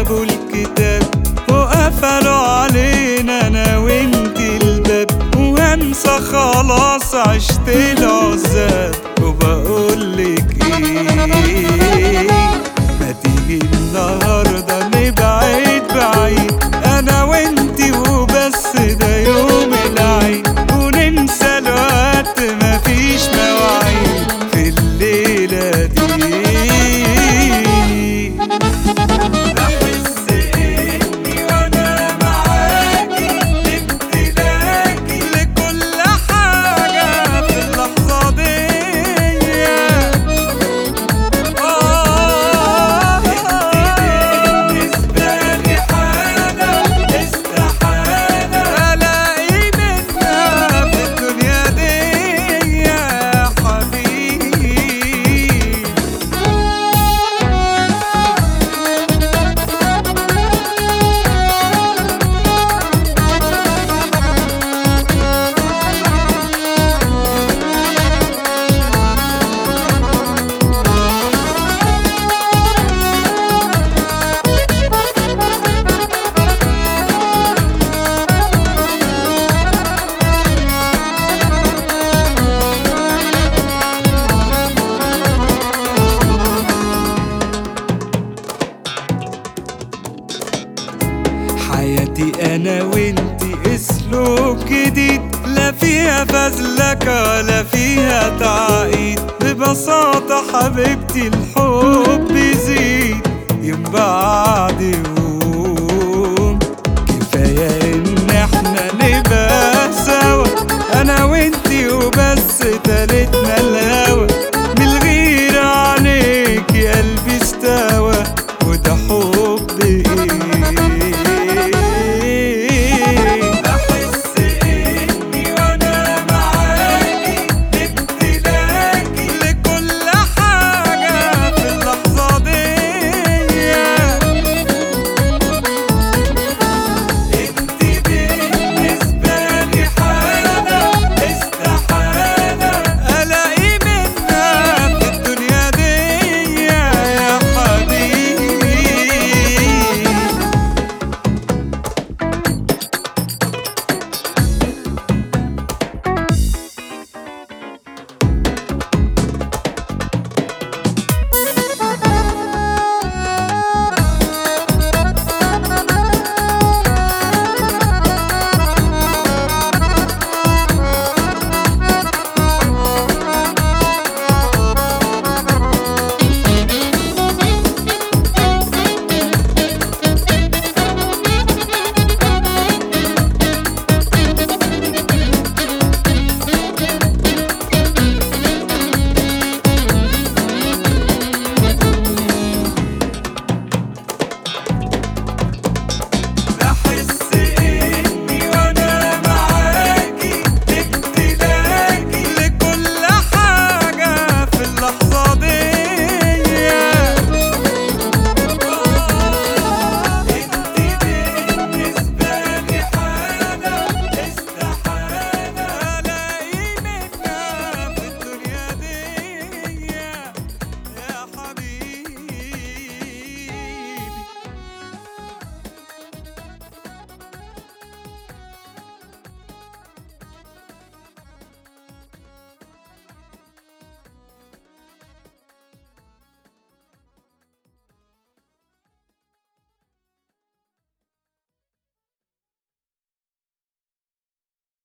جابوا الكتاب وقفلوا علينا انا وانت الباب وهنسى خلاص عشت العذاب وبقولك ايه ما تيجي النهارده نبعد بعيد انا وانتي وبس ده يوم العيد وننسى الوقت مفيش مواعيد في الليله دي بحس اني وانا معاكي امتلاكي لكل حاجه في اللحظه دي آه بالنسبة لي حالة استحالة ألاقي منها في الدنيا دي يا حبيبي حياتي انا وانتي اسلوب جديد لا فيها فزلكة ولا فيها تعقيد ببساطة حبيبتي الحب يزيد يوم بعد يوم كفاية ان احنا نبقى سوا انا وانتي وبس تالتنا لا